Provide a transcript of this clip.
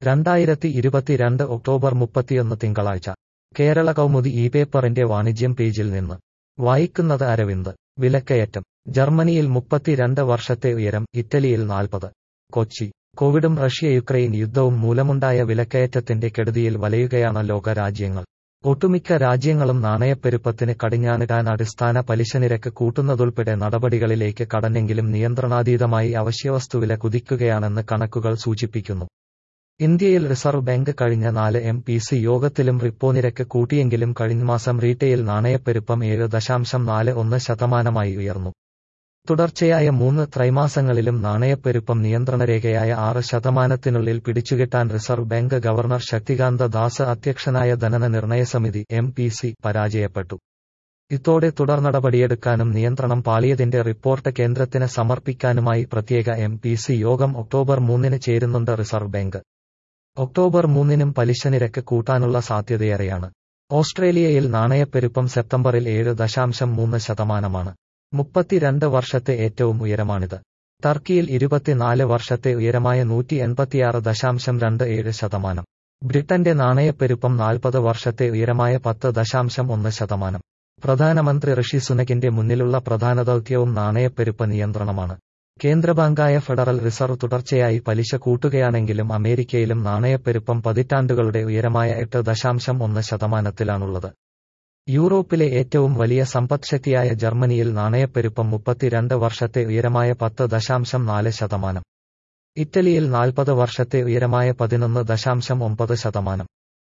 രണ്ടായിരത്തി ഇരുപത്തിരണ്ട് ഒക്ടോബർ മുപ്പത്തിയൊന്ന് തിങ്കളാഴ്ച കേരള കൗമുദി ഈ പേപ്പറിന്റെ വാണിജ്യം പേജിൽ നിന്ന് വായിക്കുന്നത് അരവിന്ദ് വിലക്കയറ്റം ജർമ്മനിയിൽ മുപ്പത്തിരണ്ട് വർഷത്തെ ഉയരം ഇറ്റലിയിൽ നാൽപ്പത് കൊച്ചി കോവിഡും റഷ്യ യുക്രൈൻ യുദ്ധവും മൂലമുണ്ടായ വിലക്കയറ്റത്തിന്റെ കെടുതിയിൽ വലയുകയാണ് ലോകരാജ്യങ്ങൾ ഒട്ടുമിക്ക രാജ്യങ്ങളും നാണയപ്പെരുപ്പത്തിന് കടിഞ്ഞാണിടാൻ അടിസ്ഥാന പലിശനിരക്ക് കൂട്ടുന്നതുൾപ്പെടെ നടപടികളിലേക്ക് കടന്നെങ്കിലും നിയന്ത്രണാതീതമായി അവശ്യവസ്തുവില കുതിക്കുകയാണെന്ന് കണക്കുകൾ സൂചിപ്പിക്കുന്നു ഇന്ത്യയിൽ റിസർവ് ബാങ്ക് കഴിഞ്ഞ നാല് എം പി സി യോഗത്തിലും റിപ്പോ നിരക്ക് കൂട്ടിയെങ്കിലും കഴിഞ്ഞമാസം റീറ്റെയിൽ നാണയപ്പെരുപ്പം ഏഴ് ദശാംശം നാല് ഒന്ന് ശതമാനമായി ഉയർന്നു തുടർച്ചയായ മൂന്ന് ത്രൈമാസങ്ങളിലും നാണയപ്പെരുപ്പം നിയന്ത്രണരേഖയായ ആറ് ശതമാനത്തിനുള്ളിൽ പിടിച്ചുകെട്ടാൻ reserve bank governor Shaktikanta Das അധ്യക്ഷനായ ധനന നിർണയ സമിതി എം പി സി പരാജയപ്പെട്ടു ഇതോടെ തുടർ നടപടിയെടുക്കാനും നിയന്ത്രണം പാളിയതിന്റെ റിപ്പോർട്ട് കേന്ദ്രത്തിന് സമർപ്പിക്കാനുമായി പ്രത്യേക എം പി സി യോഗം ഒക്ടോബർ മൂന്നിന് ചേരുന്നുണ്ട് റിസർവ് ബാങ്ക് ഒക്ടോബർ മൂന്നിനും പലിശ നിരക്ക് കൂട്ടാനുള്ള സാധ്യതയേറെയാണ് ഓസ്ട്രേലിയയിൽ നാണയപ്പെരുപ്പം സെപ്റ്റംബറിൽ ഏഴ് ദശാംശം മൂന്ന് ശതമാനമാണ് മുപ്പത്തിരണ്ട് വർഷത്തെ ഏറ്റവും ഉയരമാണിത് ടർക്കിയിൽ ഇരുപത്തിനാല് വർഷത്തെ ഉയരമായ നൂറ്റി എൺപത്തിയാറ് ദശാംശം രണ്ട് ഏഴ് ശതമാനം ബ്രിട്ടന്റെ നാണയപ്പെരുപ്പം നാൽപ്പത് വർഷത്തെ ഉയരമായ പത്ത് ദശാംശം ഒന്ന് ശതമാനം പ്രധാനമന്ത്രി ഋഷി സുനകിന്റെ മുന്നിലുള്ള പ്രധാന ദൗത്യവും നാണയപ്പെരുപ്പ നിയന്ത്രണമാണ് കേന്ദ്രബാങ്കായ ഫെഡറൽ റിസർവ് തുടർച്ചയായി പലിശ കൂട്ടുകയാണെങ്കിലും അമേരിക്കയിലും നാണയപ്പെരുപ്പം പതിറ്റാണ്ടുകളുടെ ഉയരമായ എട്ട് ദശാംശം ഒന്ന് ശതമാനത്തിലാണുള്ളത് യൂറോപ്പിലെ ഏറ്റവും വലിയ സമ്പദ്ശക്തിയായ ജർമ്മനിയിൽ നാണയപ്പെരുപ്പം മുപ്പത്തിരണ്ട് വർഷത്തെ ഉയരമായ പത്ത് ദശാംശം നാല് ശതമാനം ഇറ്റലിയിൽ നാൽപ്പത് വർഷത്തെ ഉയരമായ പതിനൊന്ന് ദശാംശം ഒമ്പത് ശതമാനം